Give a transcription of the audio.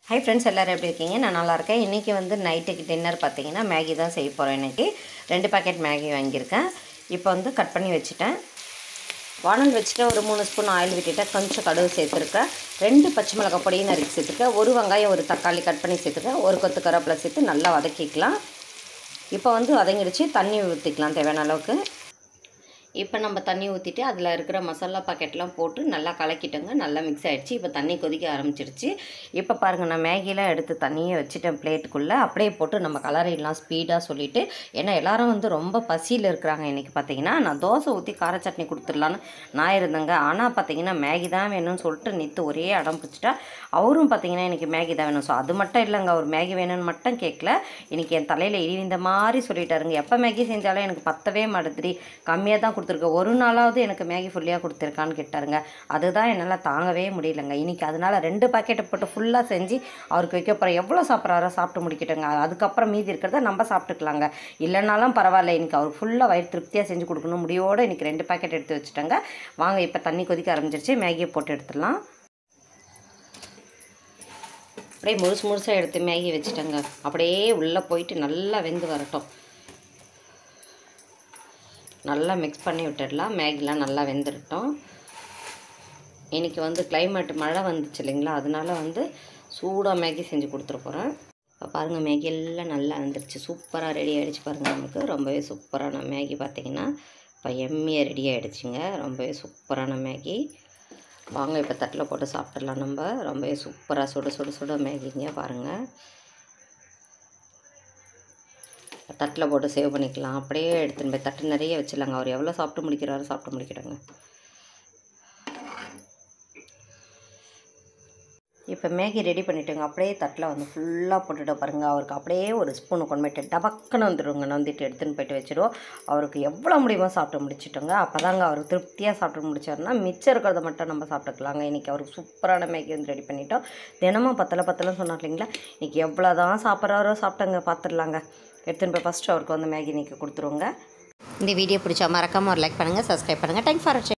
hi friends எல்லோரும் எப்படி இருக்கீங்க நான் நல்லா இருக்கேன் இன்றைக்கி வந்து நைட்டுக்கு டின்னர் பார்த்தீங்கன்னா மேகி தான் செய்ய போகிறேன் இன்றைக்கி ரெண்டு பாக்கெட் மேகி வாங்கியிருக்கேன் இப்போ வந்து கட் பண்ணி வச்சுட்டேன் வானல் வச்சுட்டு ஒரு மூணு ஸ்பூன் ஆயில் விட்டுட்டேன் கொஞ்சம் கடுகு சேர்த்துருக்கேன் ரெண்டு பச்சை மிளகாய் பொடியும் நறுக்கி சேர்த்துருக்கேன் ஒரு வெங்காயம் ஒரு தக்காளி கட் பண்ணி சேர்த்துருக்கேன் ஒரு கொத்து கருவேப்பிலை சேர்த்து நல்லா வதக்கிக்கலாம் இப்போ வந்து வதங்கிடுச்சு தண்ணி ஊற்றிக்கலாம் தேவையான அளவுக்கு இப்போ நம்ம தண்ணி ஊற்றிட்டு அதில் இருக்கிற மசாலா பாக்கெட்லாம் போட்டு நல்லா கலக்கிட்டோங்க நல்லா மிக்ஸ் ஆகிடுச்சு இப்போ தண்ணி கொதிக்க ஆரம்பிச்சிருச்சு இப்போ பாருங்கள் நான் மேகிலாம் எடுத்து தண்ணியை வச்சுட்டேன் பிளேட்டுக்குள்ளே அப்படியே போட்டு நம்ம கலரிடலாம் ஸ்பீடாக சொல்லிவிட்டு ஏன்னா எல்லாரும் வந்து ரொம்ப பசியில் இருக்கிறாங்க இன்றைக்கி பார்த்தீங்கன்னா நான் தோசை ஊற்றி கார சட்னி கொடுத்துடலான்னு நான் இருந்தேங்க ஆனால் பார்த்தீங்கன்னா மேகி தான் வேணும்னு சொல்லிட்டு நித்து ஒரே அடம் பிடிச்சிட்டா அவரும் பார்த்தீங்கன்னா இன்றைக்கி மேகி தான் வேணும் ஸோ அது மட்டும் இல்லைங்க அவர் மேகி வேணும்னு மட்டும் கேட்கல இன்றைக்கி என் தலையில் இடி இந்த மாதிரி சொல்லிட்டாருங்க எப்போ மேகி செஞ்சாலும் எனக்கு பத்தவே மாட்டுதுடி கம்மியாக தான் கொடுத்துருக்க ஒரு நாளாவது எனக்கு மேகி ஃபுல்லியாக கொடுத்துருக்கான்னு கேட்டாருங்க அதுதான் என்னால் தாங்கவே முடியலங்க இன்றைக்கி அதனால் ரெண்டு பாக்கெட்டை போட்டு ஃபுல்லாக செஞ்சு அவருக்கு வைக்க போகிறேன் எவ்வளோ சாப்பிட்றாரோ சாப்பிட்டு முடிக்கட்டுங்க அதுக்கப்புறம் மீதி இருக்கிறத நம்ம சாப்பிட்டுக்கலாங்க இல்லைனாலும் பரவாயில்ல இன்றைக்கி அவருக்கு ஃபுல்லாக வயிறு திருப்தியாக செஞ்சு கொடுக்கணும் முடியோடு இன்றைக்கி ரெண்டு பாக்கெட் எடுத்து வச்சுட்டேங்க வாங்க இப்போ தண்ணி கொதிக்க ஆரம்பிச்சிருச்சு மேகியை போட்டு எடுத்துடலாம் அப்படியே முழுசு முழுசாக எடுத்து மேகி வச்சுட்டேங்க அப்படியே உள்ளே போயிட்டு நல்லா வெந்து வரட்டும் நல்லா மிக்ஸ் பண்ணி விட்டுடலாம் மேகிலாம் நல்லா வெந்துடட்டும் இன்றைக்கி வந்து கிளைமேட் மழை வந்துச்சு இல்லைங்களா அதனால வந்து சூடாக மேகி செஞ்சு கொடுத்துட போகிறேன் இப்போ பாருங்கள் மேகி எல்லாம் நல்லா வந்துருச்சு சூப்பராக ரெடி ஆகிடுச்சு பாருங்கள் நமக்கு ரொம்பவே சூப்பரான மேகி பார்த்திங்கன்னா இப்போ எம்மியாக ரெடி ஆகிடுச்சிங்க ரொம்பவே சூப்பரான மேகி வாங்க இப்போ தட்டில் போட்டு சாப்பிட்றலாம் நம்ம ரொம்பவே சூப்பராக சுட சுட சுட மேகிங்க பாருங்கள் தட்டில் போட்டு சேவ் பண்ணிக்கலாம் அப்படியே எடுத்துன்னு போய் தட்டு நிறைய வச்சிடலாங்க அவர் எவ்வளோ சாப்பிட்டு முடிக்கிறாரோ சாப்பிட்டு முடிக்கிறாங்க இப்போ மேகி ரெடி பண்ணிட்டோங்க அப்படியே தட்டில் வந்து ஃபுல்லாக போட்டுட்டு பாருங்கள் அவருக்கு அப்படியே ஒரு ஸ்பூனு கொண்டு போயிட்டு டபக்குன்னு வந்துடுவோங்க நந்திட்டு எடுத்துன்னு போயிட்டு வச்சுருவோம் அவருக்கு எவ்வளோ முடியுமோ சாப்பிட்டு முடிச்சிட்டோங்க அப்போ தாங்க அவர் திருப்தியாக சாப்பிட்டு முடிச்சாருன்னா மிச்சம் இருக்கிறத மட்டும் நம்ம சாப்பிட்டுக்கலாங்க இன்றைக்கி அவருக்கு சூப்பரான மேகி வந்து ரெடி பண்ணிட்டோம் தினமும் பத்தலை பத்தலை சொன்னார் இல்லைங்களா இன்றைக்கி எவ்வளோ தான் சாப்பிட்றாரோ சாப்பிட்டங்க பார்த்துடலாங்க எடுத்துன்னு போய் ஃபஸ்ட்டு அவருக்கு வந்து மேகி இன்றைக்கி கொடுத்துருவோங்க இந்த வீடியோ பிடிச்சா மறக்காமல் ஒரு லைக் பண்ணுங்கள் சப்ஸ்கிரைப் பண்ணுங்கள் தேங்க்ஸ் ஃபார்